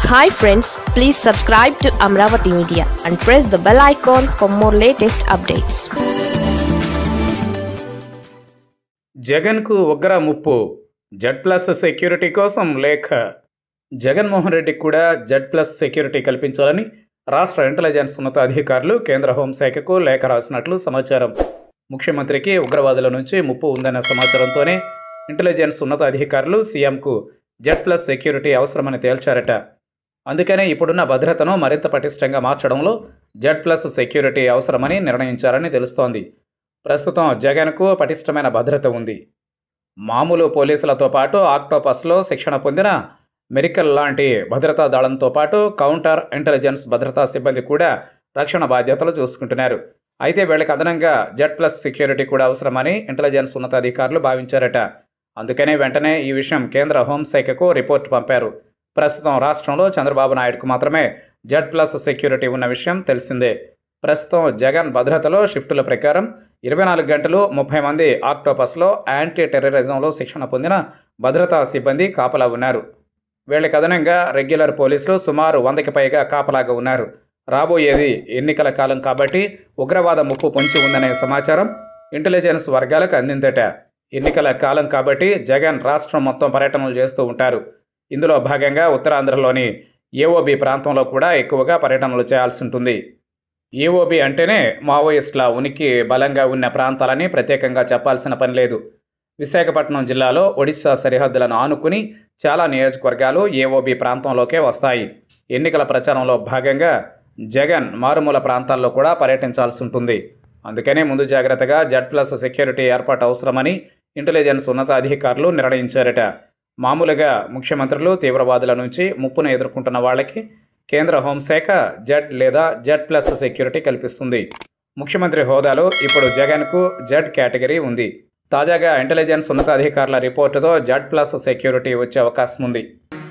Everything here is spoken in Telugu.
hi friends please subscribe to Amaravati media and press the bell icon for more latest updates జగన్కు ఉగ్ర ముప్పు జెడ్ ప్లస్ సెక్యూరిటీ కోసం లేఖ జగన్మోహన్ రెడ్డికి కూడా జెడ్ ప్లస్ సెక్యూరిటీ కల్పించాలని రాష్ట్ర ఇంటెలిజెన్స్ ఉన్నతాధికారులు కేంద్ర హోంశాఖకు లేఖ రాసినట్లు సమాచారం ముఖ్యమంత్రికి ఉగ్రవాదుల నుంచి ముప్పు ఉందన్న సమాచారంతోనే ఇంటెలిజెన్స్ ఉన్నతాధికారులు సీఎంకు జెడ్ ప్లస్ సెక్యూరిటీ అవసరమని తేల్చారట అందుకనే ఇప్పుడున్న భద్రతను మరింత పటిష్టంగా మార్చడంలో జెడ్ ప్లస్ సెక్యూరిటీ అవసరమని నిర్ణయించారని తెలుస్తోంది ప్రస్తుతం జగన్కు పటిష్టమైన భద్రత ఉంది మామూలు పోలీసులతో పాటు ఆక్టోపస్లో శిక్షణ పొందిన మెరికల్ లాంటి భద్రతా దళంతో పాటు కౌంటర్ ఇంటెలిజెన్స్ భద్రతా సిబ్బంది కూడా రక్షణ బాధ్యతలు చూసుకుంటున్నారు అయితే వీళ్ళకి అదనంగా జెడ్ ప్లస్ సెక్యూరిటీ కూడా అవసరమని ఇంటెలిజెన్స్ ఉన్నతాధికారులు భావించారట అందుకనే వెంటనే ఈ విషయం కేంద్ర హోంశాఖకు రిపోర్ట్ పంపారు ప్రస్తుతం రాష్ట్రంలో చంద్రబాబు నాయుడుకు మాత్రమే జెడ్ ప్లస్ సెక్యూరిటీ ఉన్న విషయం తెలిసిందే ప్రస్తుతం జగన్ భద్రతలో షిఫ్టుల ప్రకారం ఇరవై నాలుగు గంటలు ముప్పై మంది ఆక్టోపస్లో యాంటీ టెర్రరిజంలో శిక్షణ పొందిన భద్రతా సిబ్బంది కాపలా ఉన్నారు వీళ్ళకి అదనంగా రెగ్యులర్ పోలీసులు సుమారు వందకి పైగా కాపలాగా ఉన్నారు రాబోయేది ఎన్నికల కాలం కాబట్టి ఉగ్రవాద ముప్పు పొంచి ఉందనే సమాచారం ఇంటెలిజెన్స్ వర్గాలకు అందిందట ఎన్నికల కాలం కాబట్టి జగన్ రాష్ట్రం మొత్తం పర్యటనలు చేస్తూ ఉంటారు ఇందులో భాగంగా ఉత్తరాంధ్రలోని ఏఓబి ప్రాంతంలో కూడా ఎక్కువగా పర్యటనలు చేయాల్సి ఉంటుంది ఏఓబి అంటేనే మావోయిస్టుల ఉనికి బలంగా ఉన్న ప్రాంతాలని ప్రత్యేకంగా చెప్పాల్సిన పని లేదు విశాఖపట్నం జిల్లాలో ఒడిశా సరిహద్దులను ఆనుకుని చాలా నియోజకవర్గాలు ఏఓబి ప్రాంతంలోకే వస్తాయి ఎన్నికల ప్రచారంలో భాగంగా జగన్ మారుమూల ప్రాంతాల్లో కూడా పర్యటించాల్సి ఉంటుంది అందుకనే ముందు జాగ్రత్తగా జెడ్ ప్లస్ సెక్యూరిటీ ఏర్పాటు అవసరమని ఇంటెలిజెన్స్ ఉన్నతాధికారులు నిర్ణయించారట మామూలుగా ముఖ్యమంత్రులు తీవ్రవాదుల నుంచి ముప్పును ఎదుర్కొంటున్న వాళ్ళకి కేంద్ర హోంశాఖ జెడ్ లేదా జెడ్ ప్లస్ సెక్యూరిటీ కల్పిస్తుంది ముఖ్యమంత్రి హోదాలో ఇప్పుడు జగన్కు జెడ్ కేటగిరీ ఉంది తాజాగా ఇంటెలిజెన్స్ ఉన్నతాధికారుల రిపోర్టుతో జెడ్ ప్లస్ సెక్యూరిటీ వచ్చే అవకాశం ఉంది